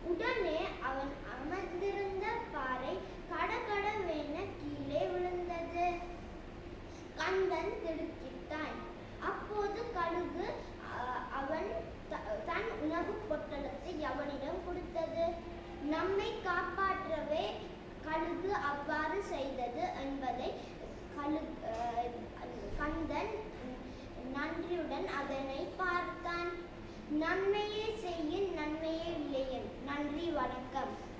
உடனே அவன் அமர்ந்திருந்த பாறை கடகடவென கீழே விழுந்தது கந்தன் திடுக்கிட்டான் அப்போது கழுகு அ- அவன் த- தன் உணவு பொட்டலத்தை அவனிடம் கொடுத்தது நம்மை காப்பாற்றவே கழுகு அவ்வாறு செய்தது என்பதை கழு அஹ், கந்தன் நன்றியுடன் அதனை பார்த்தான் நன்மையே செய்யின் நன்மையே விளையும் நன்றி வணக்கம்